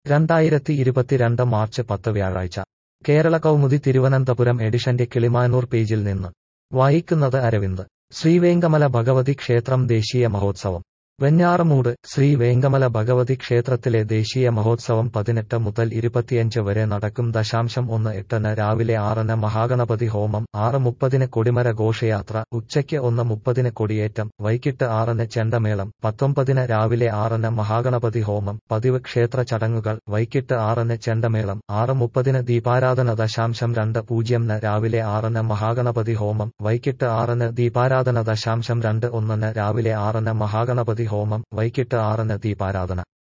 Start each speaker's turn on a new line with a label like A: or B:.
A: രണ്ടായിരത്തി ഇരുപത്തിരണ്ട് മാർച്ച് പത്ത് വ്യാഴാഴ്ച കേരള കൗമുദി തിരുവനന്തപുരം എഡിഷന്റെ കിളിമാനൂർ പേജിൽ നിന്ന് വായിക്കുന്നത് അരവിന്ദ് ശ്രീവേങ്കമല ഭഗവതി ക്ഷേത്രം ദേശീയ മഹോത്സവം വെഞ്ഞാറമൂട് ശ്രീ വേങ്കമല ഭഗവതി ക്ഷേത്രത്തിലെ ദേശീയ മഹോത്സവം പതിനെട്ട് മുതൽ ഇരുപത്തിയഞ്ച് വരെ നടക്കും ദശാംശം ഒന്ന് എട്ടിന് രാവിലെ ആറിന് മഹാഗണപതി ഹോമം ആറ് മുപ്പതിന് കൊടിമര ഘോഷയാത്ര ഉച്ചയ്ക്ക് ഒന്ന് മുപ്പതിന് കൊടിയേറ്റം വൈകിട്ട് ആറിന് ചെണ്ടമേളം പത്തൊമ്പതിന് രാവിലെ ആറിന് മഹാഗണപതി ഹോമം പതിവ് ക്ഷേത്ര ചടങ്ങുകൾ വൈകിട്ട് ആറിന് ചെണ്ടമേളം ആറ് മുപ്പതിന് ദീപാരാധന ദശാംശം രണ്ട് പൂജ്യംന് രാവിലെ ആറിന് മഹാഗണപതി ഹോമം വൈകിട്ട് ആറിന് ദീപാരാധന ദശാംശം രണ്ട് ഒന്നിന് രാവിലെ ആറിന് മഹാഗണപതി ഹോമം വൈകിട്ട് ആറിന് ദീപാരാധന